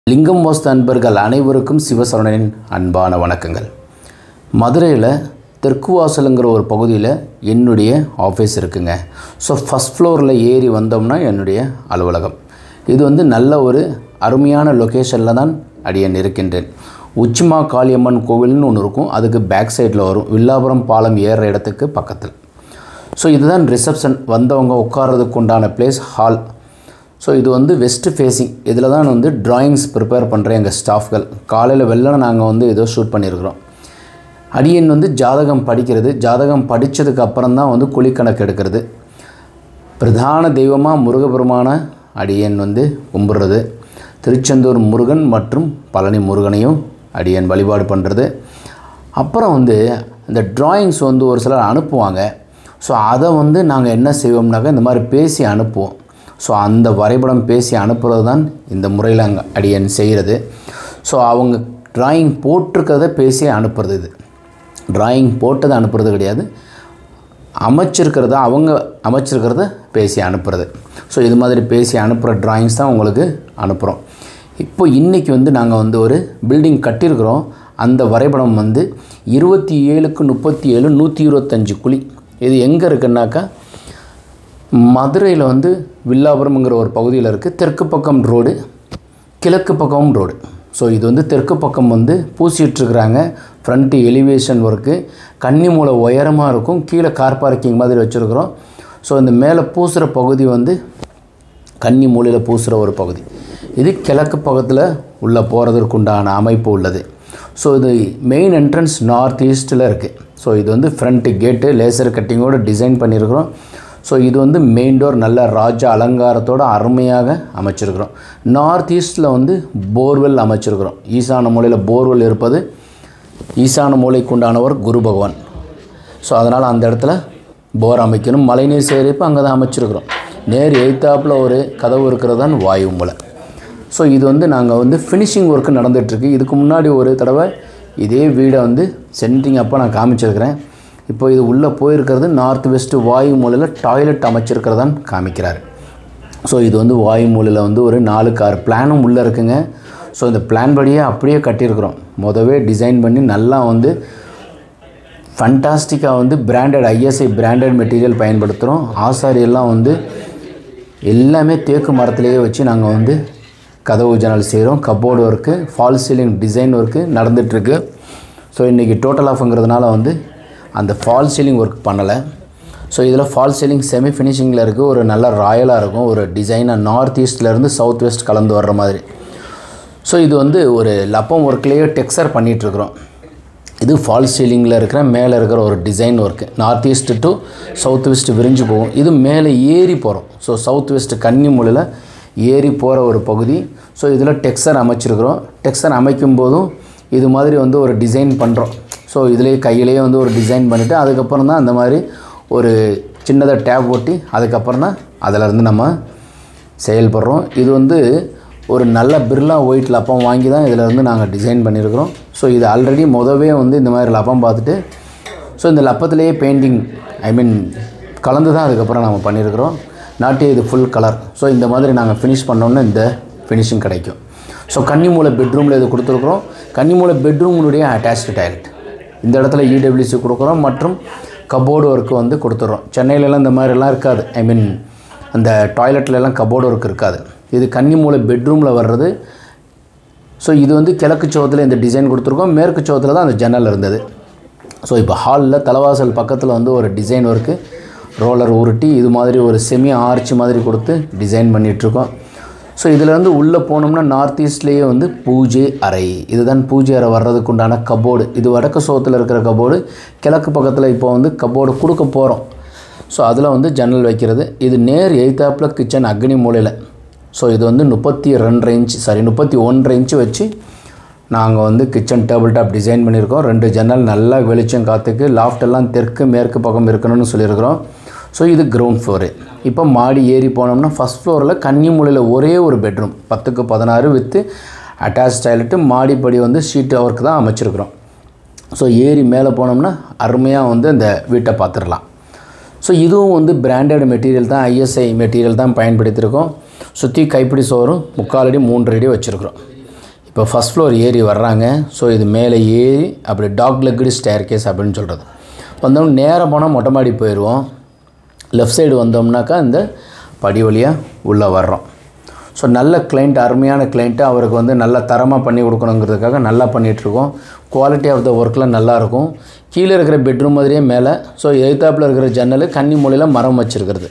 லிங்கம் வாஸ்து அன்பர்கள் அனைவருக்கும் சிவசரணனின் அன்பான வணக்கங்கள் மதுரையில் தெற்கு வாசலுங்கிற ஒரு பகுதியில் என்னுடைய ஆஃபீஸ் இருக்குங்க ஸோ ஃபஸ்ட் ஃப்ளோரில் ஏறி வந்தோம்னா என்னுடைய அலுவலகம் இது வந்து நல்ல ஒரு அருமையான லொக்கேஷனில் தான் அடியன் இருக்கின்றேன் உச்சிமா காளியம்மன் கோவில்னு ஒன்று இருக்கும் அதுக்கு பேக் சைடில் வரும் வில்லாபுரம் பாலம் ஏறுற இடத்துக்கு பக்கத்தில் ஸோ இதுதான் ரிசப்ஷன் வந்தவங்க உட்கார்றதுக்கு உண்டான பிளேஸ் ஹால் ஸோ இது வந்து வெஸ்ட் ஃபேஸிங் இதில் தான் வந்து டிராயிங்ஸ் ப்ரிப்பேர் பண்ணுற எங்கள் ஸ்டாஃப்கள் காலையில் வெள்ளன நாங்கள் வந்து ஏதோ ஷூட் பண்ணியிருக்கிறோம் அடியன் வந்து ஜாதகம் படிக்கிறது ஜாதகம் படித்ததுக்கு அப்புறம் தான் வந்து குழிக்கணக்கு எடுக்கிறது பிரதான தெய்வமாக முருகபெருமான அடியன் வந்து கும்பிட்றது திருச்செந்தூர் முருகன் மற்றும் பழனி முருகனையும் அடியன் வழிபாடு பண்ணுறது அப்புறம் வந்து இந்த டிராயிங்ஸ் வந்து ஒரு சிலர் அனுப்புவாங்க ஸோ அதை வந்து நாங்கள் என்ன செய்வோம்னாக்கா இந்த மாதிரி பேசி அனுப்புவோம் ஸோ அந்த வரைபடம் பேசி அனுப்புறது தான் இந்த முறையில் அங்கே அடியன் செய்கிறது ஸோ அவங்க டிராயிங் போட்டிருக்கிறத பேசி அனுப்புறது இது டிராயிங் போட்டதை அனுப்புறது கிடையாது அமைச்சிருக்கிறத அவங்க அமைச்சிருக்கிறத பேசி அனுப்புறது ஸோ இது மாதிரி பேசி அனுப்புகிற டிராயிங்ஸ் தான் உங்களுக்கு அனுப்புகிறோம் இப்போ இன்றைக்கி வந்து நாங்கள் வந்து ஒரு பில்டிங் கட்டியிருக்கிறோம் அந்த வரைபடம் வந்து இருபத்தி ஏழுக்கு முப்பத்தி ஏழு நூற்றி இருபத்தஞ்சு குழி இது எங்கே இருக்குன்னாக்கா மதுரையில் வந்து வில்லாபுரம்ங்கிற ஒரு பகுதியில் இருக்குது தெற்கு பக்கம் ரோடு கிழக்கு பக்கமும் ரோடு ஸோ இது வந்து தெற்கு பக்கம் வந்து பூசிட்டுருக்குறாங்க ஃப்ரண்ட்டு எலிவேஷன் ஒர்க்கு கன்னிமூலை உயரமாக இருக்கும் கீழே கார் பார்க்கிங் மாதிரி வச்சுருக்குறோம் ஸோ இந்த மேலே பூசுகிற பகுதி வந்து கன்னி மூலையில் பூசுகிற ஒரு பகுதி இது கிழக்கு பக்கத்தில் உள்ளே போகிறதுக்கு உண்டான அமைப்பு உள்ளது ஸோ இது மெயின் என்ட்ரன்ஸ் நார்த் ஈஸ்ட்டில் இருக்குது ஸோ இது வந்து ஃப்ரண்ட்டு கேட்டு லேசர் கட்டிங்கோடு டிசைன் பண்ணியிருக்கிறோம் ஸோ இது வந்து மெயின் டோர் நல்ல ராஜ அலங்காரத்தோடு அருமையாக அமைச்சிருக்கிறோம் நார்த் ஈஸ்ட்டில் வந்து போர்வெல் அமைச்சிருக்கிறோம் ஈசான மூலையில் போர்வெல் இருப்பது ஈசான மூலைக்கு உண்டானவர் குரு பகவான் ஸோ அதனால் அந்த இடத்துல போர் அமைக்கணும் மழைநீர் சேகரிப்பு அங்கே தான் அமைச்சிருக்கிறோம் நேர் எய்த்தாப்பில் ஒரு கதவு இருக்கிறது தான் வாயு மூலை ஸோ இது வந்து நாங்கள் வந்து ஃபினிஷிங் ஒர்க்கு நடந்துகிட்ருக்கு இதுக்கு முன்னாடி ஒரு தடவை இதே வீடை வந்து சென்ட்ரிங் அப்போ நான் காமிச்சிருக்கிறேன் இப்போ இது உள்ளே போயிருக்கிறது நார்த் வெஸ்ட் வாயு மூலையில் டாய்லெட் அமைச்சிருக்கிறதான் காமிக்கிறார் ஸோ இது வந்து வாயு மூலையில் வந்து ஒரு நாலு கார் பிளானும் உள்ளே இருக்குங்க ஸோ இந்த பிளான் படியே அப்படியே கட்டியிருக்கிறோம் மொதவே டிசைன் பண்ணி நல்லா வந்து ஃபண்டாஸ்டிக்காக வந்து பிராண்டட் ஐஎஸ்ஐ பிராண்டட் மெட்டீரியல் பயன்படுத்துகிறோம் ஆசாரி எல்லாம் வந்து எல்லாமே தேக்கு மரத்துலேயே வச்சு நாங்கள் வந்து கதவு ஜன்னல் செய்கிறோம் cupboard work false ceiling design work நடந்துகிட்ருக்கு ஸோ இன்றைக்கி டோட்டல் ஆஃப்ங்கிறதுனால வந்து அந்த ஃபால் சீலிங் ஒர்க் பண்ணலை ஸோ இதில் ஃபால் சீலிங் செமி ஃபினிஷிங்கில் இருக்குது ஒரு நல்ல ராயலாக இருக்கும் ஒரு டிசைனாக நார்த் ஈஸ்ட்லேருந்து சவுத் வெஸ்ட் கலந்து வர்ற மாதிரி ஸோ இது வந்து ஒரு லப்பம் ஒர்க்லேயே டெக்ஸ்சர் பண்ணிகிட்ருக்குறோம் இது ஃபால் சீலிங்கில் இருக்கிற மேலே இருக்கிற ஒரு design work north east to south west விரிஞ்சு போகும் இது மேலே ஏறி போகிறோம் ஸோ சவுத் வெஸ்ட் கன்னிமூலையில் ஏறி போகிற ஒரு பகுதி ஸோ இதில் டெக்ஸ்சர் அமைச்சிருக்கிறோம் டெக்ஸ்சர் அமைக்கும் போதும் இது மாதிரி வந்து ஒரு டிசைன் பண்ணுறோம் ஸோ இதிலேயே கையிலேயே வந்து ஒரு டிசைன் பண்ணிவிட்டு அதுக்கப்புறம் தான் அந்த மாதிரி ஒரு சின்னதாக டேப் ஒட்டி அதுக்கப்புறம் தான் அதிலேருந்து நம்ம செயல்படுறோம் இது வந்து ஒரு நல்ல பிர்லா ஒயிட் லப்பம் வாங்கி தான் இதில் இருந்து நாங்கள் டிசைன் பண்ணியிருக்கிறோம் ஸோ இது ஆல்ரெடி மொதவே வந்து இந்த மாதிரி லப்பம் பார்த்துட்டு ஸோ இந்த லப்பத்திலேயே பெயிண்டிங் ஐ மீன் கலந்து தான் அதுக்கப்புறம் நம்ம பண்ணியிருக்கிறோம் நாட்டி இது ஃபுல் கலர் ஸோ இந்த மாதிரி நாங்கள் ஃபினிஷ் பண்ணோன்னே இந்த ஃபினிஷிங் கிடைக்கும் ஸோ கன்னிமூலை பெட்ரூமில் இது கொடுத்துருக்குறோம் கன்னிமூலை பெட்ரூமுடைய அட்டாச்டு டாய்லெட் இந்த இடத்துல இடபிள்யூசி கொடுக்குறோம் மற்றும் கபோர்டு ஒர்க்கு வந்து கொடுத்துட்றோம் சென்னையிலலாம் இந்த மாதிரிலாம் இருக்காது ஐ மீன் அந்த டாய்லெட்லலாம் கபோர்டு ஒர்க் இருக்காது இது கன்னிமூலை பெட்ரூமில் வர்றது ஸோ இது வந்து கிழக்கு சோத்தில் இந்த டிசைன் கொடுத்துருக்கோம் மேற்கு சோத்தில் தான் அந்த ஜன்னல் இருந்தது ஸோ இப்போ ஹாலில் தலைவாசல் பக்கத்தில் வந்து ஒரு டிசைன் ஒர்க்கு ரோலர் உருட்டி இது மாதிரி ஒரு செமி ஆர்ச் மாதிரி கொடுத்து டிசைன் பண்ணிகிட்ருக்கோம் ஸோ இதிலேருந்து உள்ளே போனோம்னா நார்த் ஈஸ்ட்லேயே வந்து பூஜை அறை இதுதான் பூஜை அறை வர்றதுக்கு உண்டான கபோர்டு இது வடக்கு சோத்தில் இருக்கிற கபோர்டு கிழக்கு பக்கத்தில் இப்போ வந்து கபோர்டு கொடுக்க போகிறோம் ஸோ அதில் வந்து ஜன்னல் வைக்கிறது இது நேர் எய்த்தாப்பில் கிச்சன் அக்னி மூலையில் ஸோ இது வந்து முப்பத்தி ரெண்டரை இன்ச் சாரி முப்பத்தி ஒன்றரை இன்ச்சு வச்சு நாங்கள் வந்து கிச்சன் டேபிள் டாப் டிசைன் பண்ணியிருக்கோம் ரெண்டு ஜன்னல் நல்லா வெளிச்சம் காற்றுக்கு லாஃப்ட் எல்லாம் தெற்கு மேற்கு பக்கம் இருக்கணும்னு சொல்லியிருக்கிறோம் ஸோ இது கிரவுண்ட் ஃப்ளோரு இப்போ மாடி ஏறி போனோம்னா ஃபஸ்ட் ஃப்ளோரில் கன்னிமூலையில் ஒரே ஒரு பெட்ரூம் பத்துக்கு பதினாறு வித்து அட்டாச் டாய்லெட்டு மாடிப்படி வந்து ஷீட் ஒர்க் தான் அமைச்சிருக்கிறோம் ஸோ ஏறி மேலே போனோம்னா அருமையாக வந்து அந்த வீட்டை பார்த்துடலாம் ஸோ இதுவும் வந்து பிராண்டட் மெட்டீரியல் தான் ஐஎஸ்ஐ மெட்டீரியல் தான் பயன்படுத்தியிருக்கோம் சுற்றி கைப்பிடி சோறும் முக்கால் அடி மூன்று அடி வச்சுருக்குறோம் இப்போ ஃபஸ்ட் ஃப்ளோர் ஏறி வர்றாங்க ஸோ இது மேலே ஏறி அப்படி டாக் லெக்குடு ஸ்டேர் கேஸ் அப்படின்னு சொல்கிறது வந்தோம் நேராக போனால் மொட்டை மாடி போயிடுவோம் லெஃப்ட் சைடு வந்தோம்னாக்கா இந்த படி வழியாக உள்ளே வர்றோம் ஸோ நல்ல கிளைண்ட் அருமையான கிளைண்ட்டு அவருக்கு வந்து நல்ல தரமாக பண்ணி கொடுக்கணுங்கிறதுக்காக நல்லா பண்ணிகிட்ருக்கோம் குவாலிட்டி ஆஃப் த ஒர்க்கில் நல்லாயிருக்கும் கீழே இருக்கிற பெட்ரூம் மாதிரியே மேலே ஸோ எதிர்த்தாப்பில் இருக்கிற ஜன்னல் கன்னி மூலையில் மரம் வச்சுருக்கிறது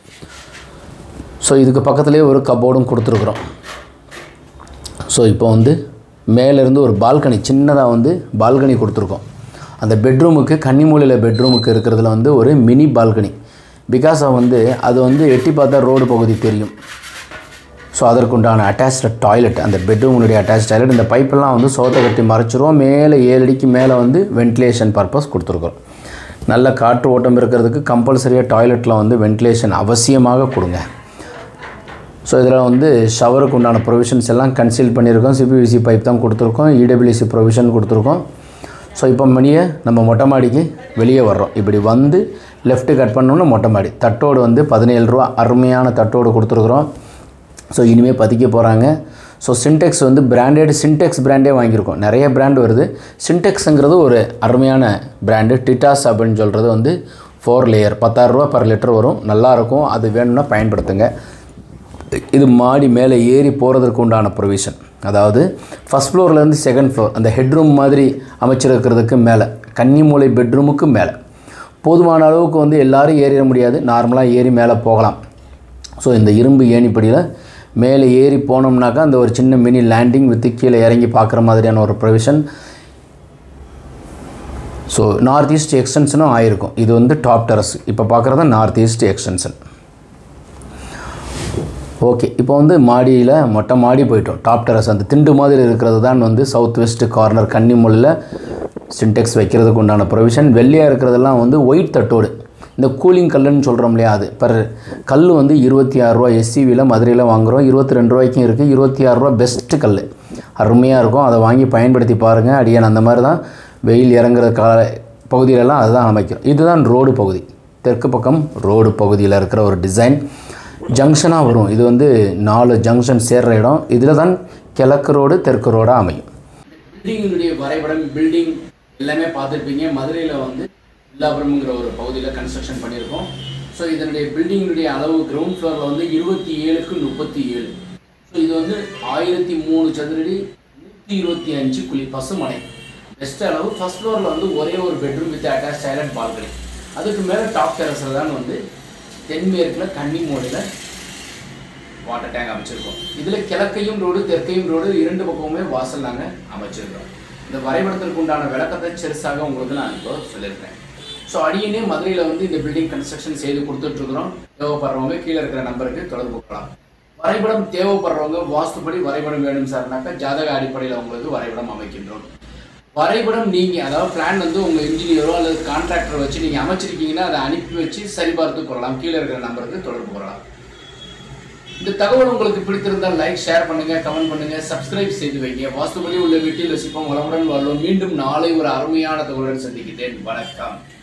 ஸோ இதுக்கு பக்கத்துலேயே ஒரு கபோர்டும் கொடுத்துருக்குறோம் ஸோ இப்போ வந்து மேலேருந்து ஒரு பால்கனி சின்னதாக வந்து பால்கனி கொடுத்துருக்கோம் அந்த பெட்ரூமுக்கு கன்னிமூலையில் பெட்ரூமுக்கு இருக்கிறதுல வந்து ஒரு மினி பால்கனி பிகாஸ் வந்து அது வந்து எட்டி பார்த்தா ரோடு பகுதி தெரியும் ஸோ அதற்குண்டான அட்டாச்டு டாய்லெட் அந்த பெட்ரூமுடைய அட்டாச் டாய்லெட் இந்த பைப்பெல்லாம் வந்து சோத்தை கட்டி மறைச்சிருவோம் மேலே ஏழு அடிக்கு மேலே வந்து வென்டிலேஷன் பர்பஸ் கொடுத்துருக்குறோம் நல்ல காற்று ஓட்டம் இருக்கிறதுக்கு கம்பல்சரியாக டாய்லெட்டில் வந்து வென்டிலேஷன் அவசியமாக கொடுங்க ஸோ இதில் வந்து ஷவருக்கு உண்டான ப்ரொவிஷன்ஸ் எல்லாம் கன்சீல் பண்ணியிருக்கோம் சிபிவிசி பைப் தான் கொடுத்துருக்கோம் இடபிள்யூசி ப்ரொவிஷன் கொடுத்துருக்கோம் ஸோ இப்போ மணியை நம்ம மொட்டை மாடிக்கு வெளியே வர்றோம் இப்படி வந்து லெஃப்ட்டு கட் பண்ணோன்னா மொட்டை மாடி தட்டோடு வந்து பதினேழு ரூபா அருமையான தட்டோடு கொடுத்துருக்குறோம் ஸோ இனிமேல் பதிக்க போகிறாங்க ஸோ சின்டெக்ஸ் வந்து பிராண்டட் சின்டெக்ஸ் பிராண்டே வாங்கியிருக்கோம் நிறைய பிராண்ட் வருது சின்டெக்ஸுங்கிறது ஒரு அருமையான பிராண்டு டிட்டாஸ் அப்படின்னு சொல்கிறது வந்து ஃபோர் லேயர் பத்தாயிரரூபா பர் லிட்டர் வரும் நல்லாயிருக்கும் அது வேணும்னா பயன்படுத்துங்க இது மாடி மேலே ஏறி போகிறதுக்கு உண்டான ப்ரொவிஷன் அதாவது ஃபஸ்ட் ஃப்ளோர்லேருந்து செகண்ட் ஃப்ளோர் அந்த ஹெட்ரூம் மாதிரி அமைச்சிருக்கிறதுக்கு மேலே கன்னிமூலை பெட்ரூமுக்கு மேலே போதுமான அளவுக்கு வந்து எல்லோரும் ஏறிட முடியாது நார்மலாக ஏறி மேலே போகலாம் ஸோ இந்த இரும்பு ஏணிப்படியில் மேலே ஏறி போனோம்னாக்கா அந்த ஒரு சின்ன மினி லேண்டிங் வித்து கீழே இறங்கி பார்க்குற மாதிரியான ஒரு ப்ரொவிஷன் ஸோ நார்த் ஈஸ்ட் எக்ஸ்டென்ஷனும் ஆயிருக்கும் இது வந்து டாப் டெரஸ் இப்போ பார்க்குறது நார்த் ஈஸ்ட் எக்ஸ்டென்ஷன் ஓகே இப்போ வந்து மாடியில் மொட்டை மாடி போயிட்டோம் டாப் டெரஸ் அந்த திண்டு மாதிரி இருக்கிறது தான் வந்து சவுத் வெஸ்ட் கார்னர் கன்னிமொழியில் சின்டெக்ஸ் வைக்கிறதுக்கு உண்டான ப்ரொவிஷன் வெள்ளையாக இருக்கிறதெல்லாம் வந்து ஒயிட் தட்டோடு இந்த கூலிங் கல்லுன்னு சொல்கிறோம் இல்லையா அது பர் கல் வந்து இருபத்தி ஆறுரூவா எஸ்சிவியில் மதுரையில் வாங்குகிறோம் இருபத்தி ரெண்டு ரூபாய்க்கும் இருக்குது இருபத்தி ஆறுரூவா பெஸ்ட்டு கல் அருமையாக இருக்கும் அதை வாங்கி பயன்படுத்தி பாருங்கள் அடியான் அந்த மாதிரி தான் வெயில் இறங்குற கால பகுதியிலலாம் அதுதான் அமைக்கிறோம் இதுதான் ரோடு பகுதி தெற்கு பக்கம் ரோடு பகுதியில் இருக்கிற ஒரு டிசைன் ஜங்ஷனாக வரும் இது வந்து நாலு ஜங்ஷன் சேர்ற இடம் இதில் தான் கிழக்கு ரோடு தெற்கு ரோடாக அமையும் பில்டிங்கினுடைய வரைபடம் பில்டிங் எல்லாமே பார்த்துருப்பீங்க மதுரையில் வந்து வில்லாபுரம்ங்கிற ஒரு பகுதியில் கன்ஸ்ட்ரக்ஷன் பண்ணியிருக்கோம் ஸோ இதனுடைய பில்டிங்கினுடைய அளவு கிரவுண்ட் ஃப்ளோரில் வந்து இருபத்தி ஏழுக்கு முப்பத்தி ஏழு ஸோ இது வந்து ஆயிரத்தி மூணு சதுரடி நூற்றி இருபத்தி அஞ்சு குழி பசுமனை பெஸ்ட் அளவு ஃபர்ஸ்ட் ஃப்ளோரில் வந்து ஒரே ஒரு bedroom with attach toilet balcony அதுக்கு மேலே டாப் டெரஸில் தான் வந்து தென்மேற்கில் கன்னி மூலையில் வாட்டர் டேங்க் அமைச்சிருக்கோம் இதில் கிழக்கையும் ரோடு தெற்கையும் ரோடு இரண்டு பக்கமுமே வாசல் நாங்கள் அமைச்சிருக்கோம் இந்த வரைபடத்திற்கு உண்டான விளக்கத்தை சிறுசாக உங்களுக்கு நான் இப்போ சொல்லியிருக்கேன் ஸோ அடியனே மதுரையில் வந்து இந்த பில்டிங் கன்ஸ்ட்ரக்ஷன் செய்து கொடுத்துட்ருக்குறோம் தேவைப்படுறவங்க கீழே இருக்கிற நம்பருக்கு தொடர்பு கொள்ளலாம் வரைபடம் தேவைப்படுறவங்க வாஸ்துப்படி வரைபடம் வேணும் சார்னாக்கா ஜாதக அடிப்படையில் உங்களுக்கு வரைபடம் அமைக்கின்றோம் வரைபடம் நீங்கள் அதாவது பிளான் வந்து உங்கள் இன்ஜினியரோ அல்லது கான்ட்ராக்டரை வச்சு நீங்கள் அமைச்சிருக்கீங்கன்னா அதை அனுப்பி வச்சு சரிபார்த்து கொள்ளலாம் கீழே இருக்கிற நம்பருக்கு தொடர்பு கொள்ளலாம் இந்த தகவல் உங்களுக்கு பிடித்திருந்தால் லைக் ஷேர் பண்ணுங்க கமெண்ட் பண்ணுங்க சப்ஸ்கிரைப் செய்து வைங்க வாஸ்துபடி உள்ள வீட்டில் வசிப்போம் வளமுடன் வாழ்வோம் மீண்டும் நாளை ஒரு அருமையான தகவலுடன் சந்திக்கிறேன் வணக்கம்